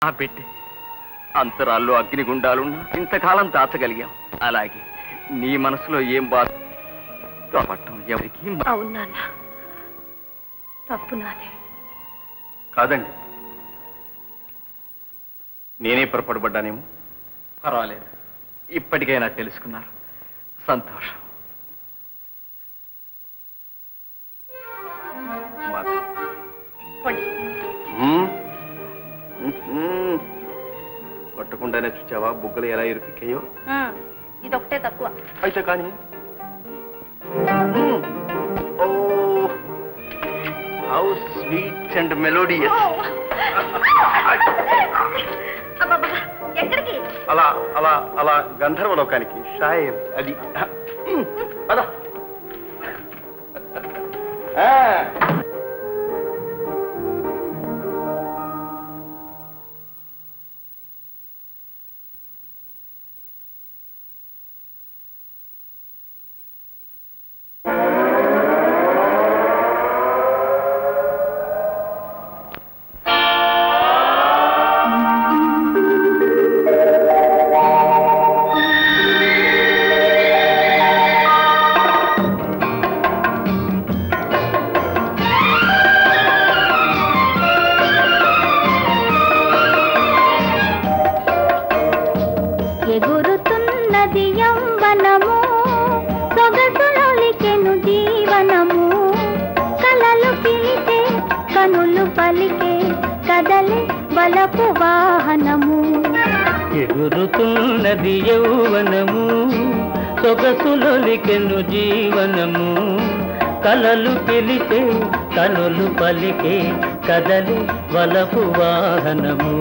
ఆ బిడ్డ అంతరాల్లో అగ్నిగుండాలున్నా ఇంతకాలం దాచగలిగాం అలాగే నీ మనసులో ఏం బాధ పట్టం ఎవరికి అవును నాన్న తప్పు నాదే కాదండి నేనే పొరపడబడ్డానేమో పర్వాలేదు ఇప్పటికైనా తెలుసుకున్నారు సంతోషం మాధవి. పోండి. మ్మ్. మ్మ్. పట్టకుండానే చూచావా బుగ్గలు ఎలా ఇరుపిక్కాయో ఉమ్, ఇదొకటే తక్కువ అయితే కానీ మ్మ్. Oh how sweet and melodious అబ్బబ్బబ్బా, ఎక్కడికి అలా అలా అలా గంధర్వ లోకానికి షాయర్ అది మ్మ్. పద ఆ. ఎగురుతున్నది యౌవనము సొగసులొలికెను జీవనము కలలు పిలితే కనులు పలికే కదలి బలపు వాహనము ఎగురుతున్నది యౌవనము సొగసులొలికెను జీవనము కలలు పిలితే కనులు పలికే కదలి వలపు వాహనము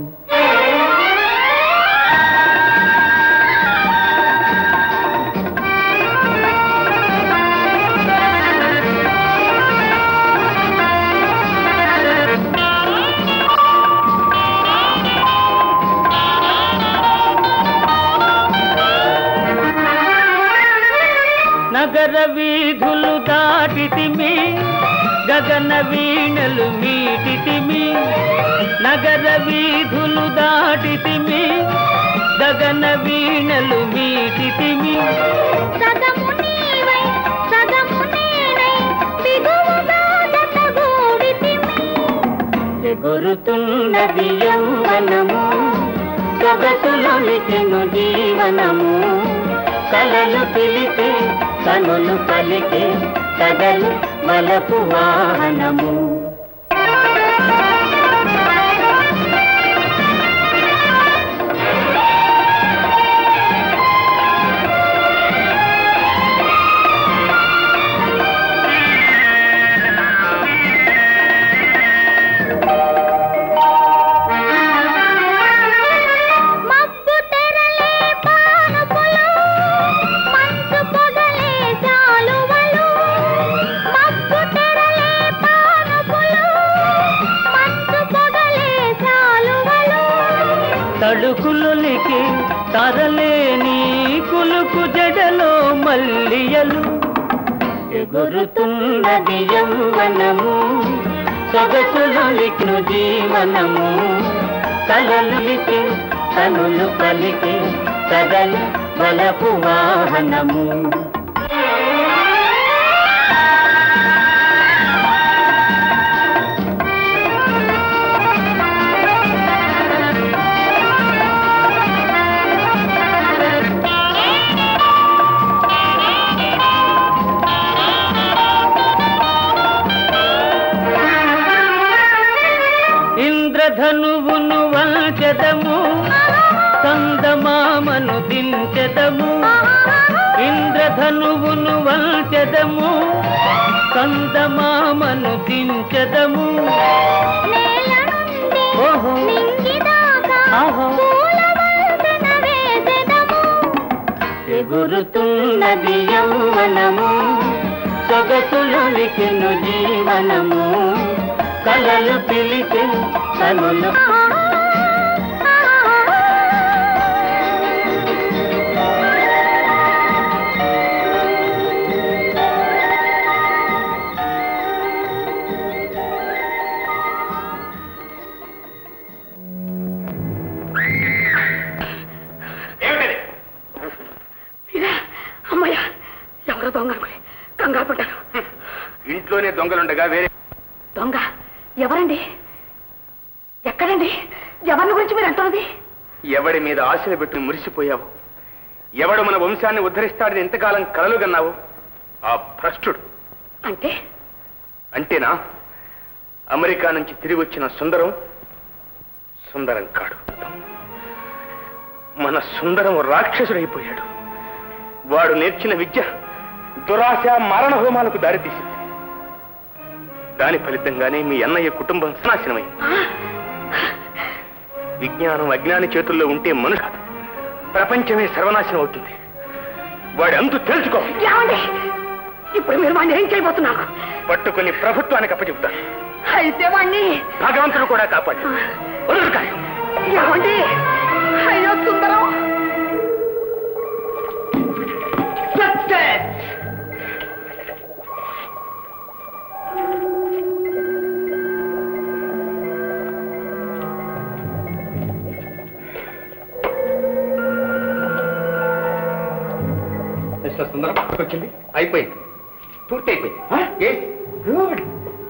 నగర వీధులు దాటితిమి గగన వీణలు మీటితిమి నగర వీధులు దాటితిమి గగన వీణలు మీటితిమి సగము నీవై సగము నేనై బిగువుగా జతగూడితిమి ఎగురుతున్నది యౌవనము సొగసులొలికెను జీవనము కలలు పిలితే కనులు పలికే కదలు వలపు వాహనము మబ్బు తెరలే పానుపులు మంచు పొగలే జాలువలు మబ్బు తెరలే పానుపులు మంచు పొగలే జాలువలు తడుకులొలికి తరలేని కులుకు జడలో మల్లియలు ఎగురుతున్నది యౌవనము సొగసులొలికిను జీవనము కలలులికి కనులు పలికి కదలి బలపు వాహనము ఇంద్రధనువును వంచదము కందమామను దించదము ఇంద్రధనువును వంచదము కందమామను దించదము నేల నుండి ఓహో నింగిదాకా ఆహో. పూల వంతెన వేసెదము ఎగురుతున్నది యౌవనము సొగసులొలికెను జీవనము కలలు పిలిచి కనులు ఇంట్లోనే దొంగలుండగా వేరే దొంగ ఎవరండి ఎక్కడండి ఎవరిని గురించి మీరు అంటున్నది ఎవడి మీద ఆశలు పెట్టి మురిసిపోయావు ఎవడు మన వంశాన్ని ఉద్ధరిస్తాడని ఎంతకాలం కలలు కన్నావు ఆ భ్రష్టుడు అంటే అంటేనా అమెరికా నుంచి తిరిగి వచ్చిన సుందరం సుందరం కాడు మన సుందరం రాక్షసుడైపోయాడు వాడు నేర్చిన విద్య దురాశ మారణ హోమాలకు దారితీసింది దాని ఫలితంగానే మీ అన్నయ్య కుటుంబం నాశనమైంది విజ్ఞానం అజ్ఞాని చేతుల్లో ఉంటే మనుషు ప్రపంచమే సర్వనాశనం అవుతుంది వాడి అంతు తెలుసుకో ఏమండి ఇప్పుడు మీరు వాడిని ఏం చేయబోతున్నారు పట్టుకుని ప్రభుత్వానికి అప్పచెబుతాను అయితే వాడిని భగవంతుడు కూడా కాపాడు వదులు కాదు ఏమండి అయ్యో సుందరం మిస్టర్ సుందరం వచ్చింది అయిపోయింది పూర్తి అయిపోయింది good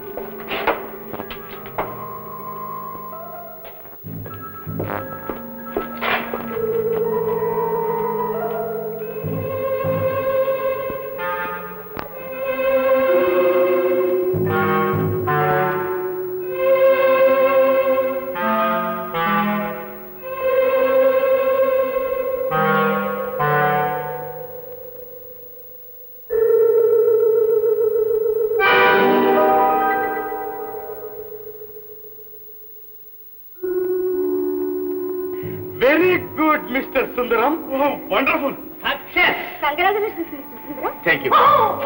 very good mister Sundaram wonderful success congratulations Sundaram thank you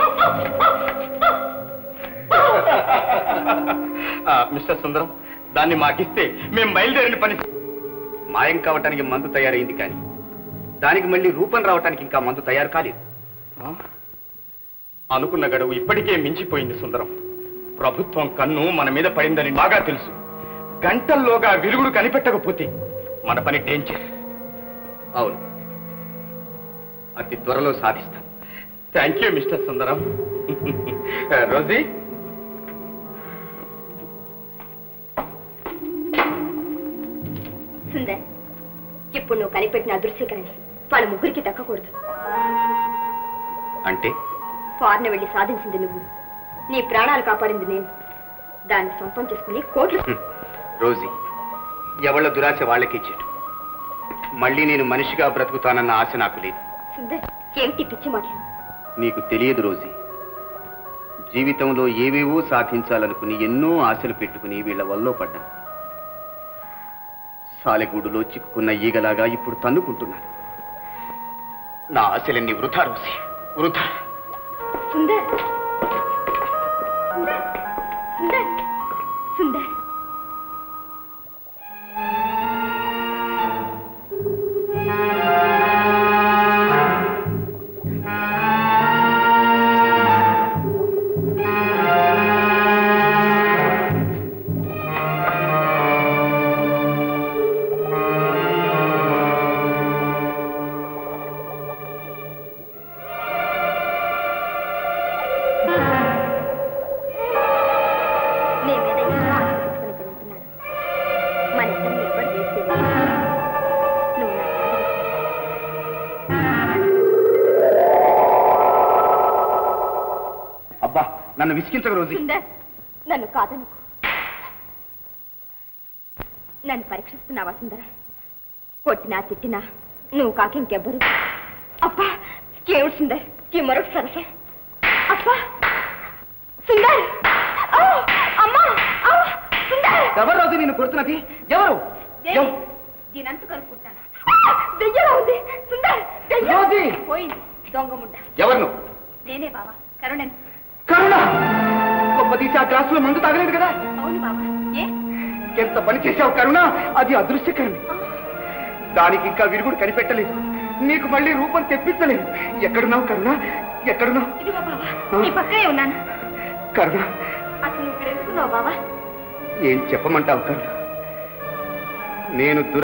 mister Sundaram దాన్ని మాకిస్తే మేము బయలుదేరిన పని మాయం కావటానికి మందు తయారైంది కానీ దానికి మళ్ళీ రూపం రావటానికి ఇంకా మందు తయారు కాలేదు అనుకున్న గడువు ఇప్పటికే మించిపోయింది సుందరం ప్రభుత్వం కన్ను మన మీద పడిందని బాగా తెలుసు గంటల్లోగా విరుగుడు కనిపెట్టకపోతే మన పని డేంజర్ అవును అతి త్వరలో సాధిస్తాం thank you mister Sundaram Rosie Sundar ఇప్పుడు నువ్వు కనిపెట్టిన అదృశ్యకరణ వాళ్ళ ముగ్గురికి దక్కకూడదు అంటే ఫారెన్ వెళ్ళి సాధించింది నువ్వు నీ ప్రాణాలు కాపాడింది నేను దాన్ని సొంతం చేసుకుని కోట్లు హ్మ్. రోజీ ఎవళ్ళ దురాశ వాళ్ళకి ఇచ్చేటు మళ్ళీ నేను మనిషిగా బ్రతుకుతానన్న ఆశ నాకు లేదు సుందర్ ఏమిటి పిచ్చి మాటలు నీకు తెలియదు రోజీ జీవితంలో ఏవేవో సాధించాలనుకుని ఎన్నో ఆశలు పెట్టుకుని వీళ్ళ వల్లో పడ్డా సాలెగూడులో చిక్కుకున్న ఈగలాగా ఇప్పుడు తన్నుకుంటున్నాను నా ఆశలన్నీ వృధా రోజీ వృధా సుందర్ సుందర్ సుందర్ సుందర్ నీ మీద ఎన్నో ఆశలు పెట్టుకుని ఇక్కడ ఉంటున్నాను మన ఇద్దరిని ఎవ్వరు వేసేది నువ్వు నా అబ్బా నన్ను విసిగించక రోజీ సుందర్ నన్ను కాదనుకో నన్ను పరీక్షిస్తున్నావా సుందర కొట్టినా తిట్టినా నువ్వు కాక ఇంకెవ్వరు అబ్బా ఏమిటి సుందర్ ఈ మరొక సరస అబ్బా సుందర్ ఆ! అమ్మా ఆ! సుందర్ ఎవరు రోజు నిన్ను కొడుతున్నది ఎవరు దేవి, దీనంతు కనుక్కుంటాను ఆ! దెయ్యంలా ఉంది సుందర్ దెయ్యం. రోజీ! పోయింది దొంగ ముడ్డ ఎవరు నేనే బావా కరుణని కరుణ గొప్ప తీసి ఆ గ్లాసులో మందు తాగలేదు కదా అవును బావా ఏ ఎంత పని చేశావు కరుణ అది అదృశ్యకరమే దానికి ఇంకా విరుగుడు కనిపెట్టలేదు నీకు మళ్ళీ రూపం తెప్పించలేదు ఎక్కడున్నావు కరుణ ఎక్కడున్నావు ఇదిగో బావా నీ పక్కనే ఉన్నాను కరుణ అసలు నువ్వు ఇక్కడ ఎందుకున్నావు బావా ఏం చెప్పమంటావు కరుణ నేను దుర